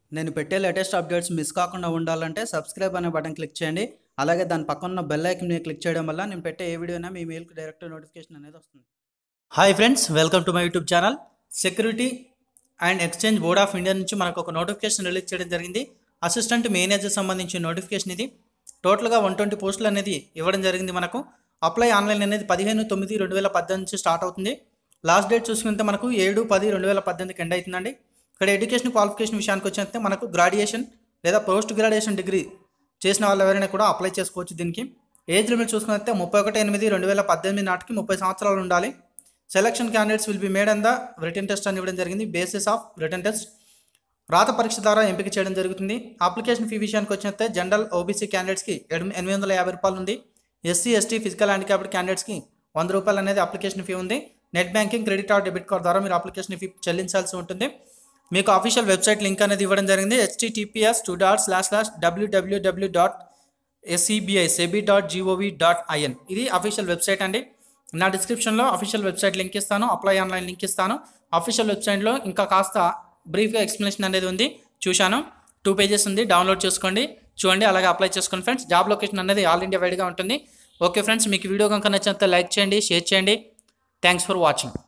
నేను పెట్టే latest updates miss కాకుండా ఉండాలంటే సబ్స్క్రైబ్ అనే బటన్ క్లిక్ చేయండి అలాగే దాని పక్కన ఉన్న బెల్ ఐకన్ మీద క్లిక్ చేయడం వల్ల నేను పెట్టే ఏ వీడియో అయినా మీ మెయిల్కి డైరెక్ట్ నోటిఫికేషన్ అనేది వస్తుంది hi friends welcome to my YouTube channel security and exchange board of India నుంచి మనకు ఒక నోటిఫికేషన్ రిలీజ్ చేయడం జరిగింది అసిస్టెంట్ మేనేజర్ సంబంధించిన నోటిఫికేషన్ ఇది టోటల్గా వన్ ట్వంటీ పోస్టులు అనేది ఇవ్వడం జరిగింది మనకు అప్లై ఆన్లైన్ అనేది పదిహేను తొమ్మిది రెండు వేల పద్దెనిమిది నుంచి స్టార్ట్ అవుతుంది లాస్ట్ డేట్ చూసుకుంటే మనకు ఏడు పది రెండు వేల పద్దెనిమిదికి ఎండ్ అవుతుందండి ఇక్కడ ఎడ్యుకేషన్ క్వాలిఫికేషన్ విషయానికి వచ్చేస్తే మనకు గ్రాడ్యుయేషన్ లేదా పోస్ట్ గ్రాడ్యుయేషన్ డిగ్రీ చేసిన వాళ్ళు ఎవరైనా కూడా అప్లై చేసుకోవచ్చు దీనికి ఏజ్ లిమిట్ చూసుకుంటే ముప్పై ఒకటి ఎనిమిది రెండు వేల పద్దెనిమిది నాటికి ముప్పై సంవత్సరాలు ఉండాలి selection candidates will be made and the return test అని ఇవ్వడం జరిగింది బేసిస్ ఆఫ్ రిటర్న్ టెస్ట్ రాత పరీక్ష ద్వారా ఎంపిక చేయడం జరుగుతుంది అప్లికేషన్ ఫీ విషయానికి వచ్చినట్టే జనరల్ ఓబీసీ క్యాండిడేట్స్కి ఎనిమిది వందల యాభై రూపాయలు ఉంది ఎస్సీ ఎస్టీ ఫిజికల్ హ్యాండిక్యాప్డ్ క్యాండిడేట్స్కి వంద రూపాయలు అనేది అప్లికేషన్ ఫీ ఉంది net banking credit card debit card ద్వారా మీరు అప్లికేషన్ ఫీ చెల్లించాల్సి ఉంటుంది మీకు అఫీషియల్ వెబ్సైట్ లింక్ అనేది ఇవ్వడం జరిగింది HTTPS two dot slash slash WWW dot SCBI SEBI dot GOV dot IN ఇది అఫీషియల్ వెబ్సైట్ అండి నా డిస్క్రిప్షన్లో అఫీషియల్ వెబ్సైట్ లింక్ ఇస్తాను అప్లై ఆన్లైన్ లింక్ ఇస్తాను అఫీషియల్ వెబ్సైట్లో ఇంకా కాస్త బ్రీఫ్గా ఎక్స్ప్లెనేషన్ అనేది ఉంది చూశాను టూ పేజెస్ ఉంది డౌన్లోడ్ చేసుకోండి చూడండి అలాగే అప్లై చేసుకోండి ఫ్రెండ్స్ జాబ్ లొకేషన్ అనేది ఆల్ ఇండియా వైడ్గా ఉంటుంది ఓకే ఫ్రెండ్స్ మీకు వీడియో కనుక నచ్చినంత లైక్ చేయండి షేర్ చేయండి థ్యాంక్స్ ఫర్ వాచింగ్